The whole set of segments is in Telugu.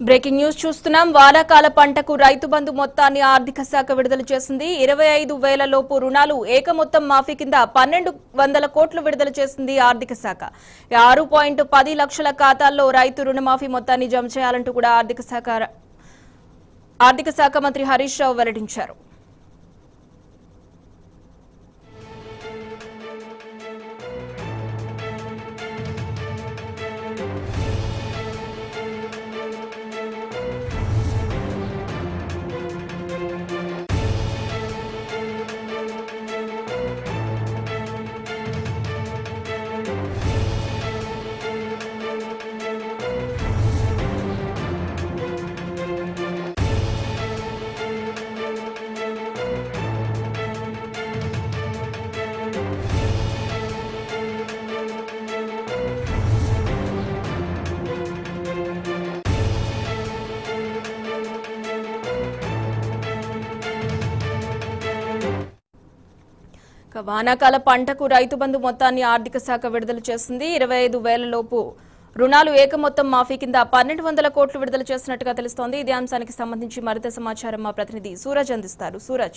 బ్రేకింగ్ న్యూస్ చూస్తున్నాం వానాకాల పంటకు రైతు బంధు మొత్తాన్ని ఆర్థిక శాఖ విడుదల చేసింది ఇరవై ఐదు వేల లోపు రుణాలు ఏక మొత్తం మాఫీ కింద పన్నెండు వందల కోట్లు విడుదల చేసింది ఆర్థిక శాఖ ఆరు పాయింట్ పది లక్షల ఖాతాల్లో రైతు రుణమాఫీ మొత్తాన్ని జమ చేయాలంటూ కూడా ఆర్థిక శాఖ ఆర్థిక శాఖ మంత్రి హరీష్ రావు వెల్లడించారు ఇక వానాకాల పంటకు రైతు బంధు మొత్తాన్ని ఆర్థిక శాఖ విడుదల చేసింది ఇరవై ఐదు వేల లోపు రుణాలు ఏక మొత్తం మాఫీ కింద పన్నెండు వందల కోట్లు విడుదల చేసినట్టుగా తెలుస్తోంది ఇదే అంశానికి సంబంధించి మరింత సమాచారం మా ప్రతినిధి సూరజ్ అందిస్తారు సూరజ్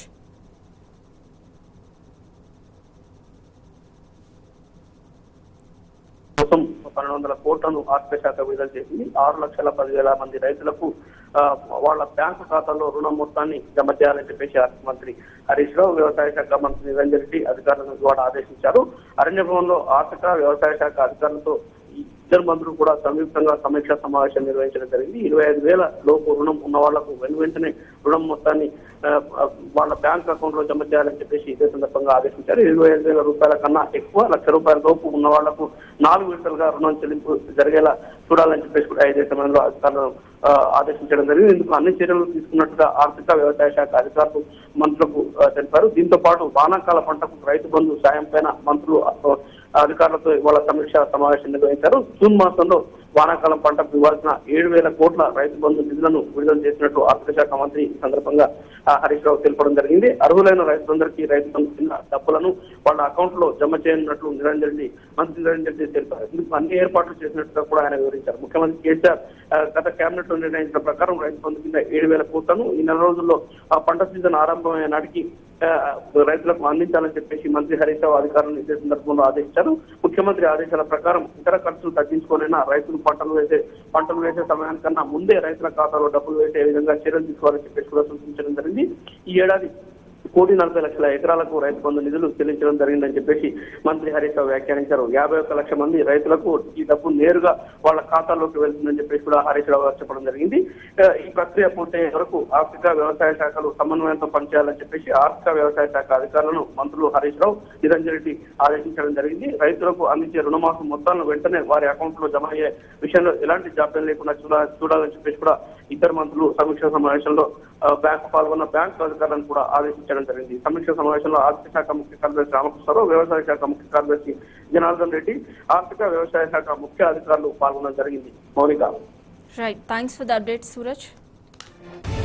కోసం పన్నెండు వందల కోట్లను ఆర్థిక శాఖ విడుదల చేసింది ఆరు లక్షల పదివేల మంది రైతులకు ఆ, వాళ్ళ బ్యాంకు ఖాతాల్లో రుణం మొత్తాన్ని జమ చేయాలని చెప్పేసి ఆర్థిక మంత్రి హరీష్ రావు వ్యవసాయ శాఖ మంత్రి నిరంజన్ రెడ్డి అధికారులను కూడా ఆదేశించారు అరణ్య భవన్లో ఆర్థిక వ్యవసాయ శాఖ అధికారులతో ఈ ఇద్దరు మంత్రులు కూడా సంయుక్తంగా సమీక్ష సమావేశం నిర్వహించడం జరిగింది ఇరవై ఐదు వేల లోపు రుణం ఉన్న వాళ్లకు వెను వెంటనే రుణం మొత్తాన్ని ఆ, ఆ, వాళ్ళ బ్యాంక్ అకౌంట్ లో జమ చేయాలని చెప్పేసి ఇదే సందర్భంగా ఆదేశించారు ఇరవై ఐదు వేల రూపాయల కన్నా ఎక్కువ లక్ష రూపాయల లోపు ఉన్న వాళ్లకు నాలుగు విడతలుగా రుణం చెల్లింపు జరిగేలా చూడాలని చెప్పేసి కూడా ఇదే సమయంలో అధికారులను ఆ, ఆదేశించడం జరిగింది ఇందుకు అన్ని చర్యలు తీసుకున్నట్టుగా ఆర్థిక వ్యవసాయ శాఖ అధికారులు మంత్రులకు ఆ, తెలిపారు దీంతో పాటు వానాకాల పంటకు రైతు బంధు సాయం పైన మంత్రులు ఆ, అధికారులతో ఇవాళ సమీక్ష సమావేశం నిర్వహించారు జూన్ మాసంలో వానాకాలం పంటకు ఇవ్వాల్సిన ఏడు వేల కోట్ల రైతు బంధు నిధులను విడుదల చేసినట్టు ఆర్థిక శాఖ మంత్రి ఈ సందర్భంగా ఆ, హరీష్ రావు తెలపడం జరిగింది అర్హులైన రైతులందరికీ రైతు బంధు కింద డబ్బులను వాళ్ళ అకౌంట్ లో జమ చేయనున్నట్లు నిరంజన్ రెడ్డి మంత్రి నిరంజన్ రెడ్డి తెలిపారు ఇందుకు అన్ని ఏర్పాట్లు చేసినట్టుగా కూడా ఆయన వివరించారు ముఖ్యమంత్రి కేసీఆర్ ఆ, గత కేబినెట్ లో నిర్ణయించిన ప్రకారం రైతు బంధు కింద ఏడు వేల కోట్లను ఈ నెల రోజుల్లో ఆ పంట సీజన్ ఆరంభమైన నాటికి ఆ, రైతులకు అందించాలని చెప్పేసి మంత్రి హరీష్ రావు అధికారులను ఇదే సందర్భంలో ఆదేశించారు ముఖ్యమంత్రి ఆదేశాల ప్రకారం ఇతర ఖర్చులు తగ్గించుకోనైనా రైతులు పంటలు వేసే పంటలు వేసే సమయానికన్నా ముందే రైతుల ఖాతాలో డబ్బులు వేసే విధంగా చర్యలు తీసుకోవాలని చెప్పేసి కూడా సూచించడం జరిగింది ఈ ఏడాది కోటి నలభై లక్షల ఎకరాలకు రైతు బంధు నిధులు చెల్లించడం జరిగిందని చెప్పేసి మంత్రి హరీష్ రావు వ్యాఖ్యానించారు యాభై ఒక్క లక్ష మంది రైతులకు ఈ డబ్బు నేరుగా వాళ్ళ ఖాతాలోకి వెళ్తుందని చెప్పేసి కూడా హరీష్ రావు గారు చెప్పడం జరిగింది ఆ, ఈ ప్రక్రియ పూర్తయ్యే వరకు ఆర్థిక వ్యవసాయ శాఖలు సమన్వయంతో పనిచేయాలని చెప్పేసి ఆర్థిక వ్యవసాయ శాఖ అధికారులను మంత్రులు హరీష్ రావు నిరంజన్ రెడ్డి ఆదేశించడం జరిగింది రైతులకు అందించే రుణమాఫీ మొత్తాలను వెంటనే వారి అకౌంట్ లో జమ అయ్యే విషయంలో ఎలాంటి జాప్యం లేకుండా చూడ చూడాలని చెప్పేసి కూడా ఇద్దరు మంత్రులు సమీక్ష సమావేశంలో ఆ, బ్యాంకు పాల్గొన్న బ్యాంకు అధికారులను కూడా ఆదేశించడం జరిగింది సమీక్ష సమావేశంలో ఆర్థిక శాఖ ముఖ్య కార్యదర్శి రామకృష్ణరావు వ్యవసాయ శాఖ ముఖ్య కార్యదర్శి జనార్దన్ రెడ్డి ఆర్థిక వ్యవసాయ శాఖ ముఖ్య అధికారులు పాల్గొనడం జరిగింది Mounika right thanks for the update Suraj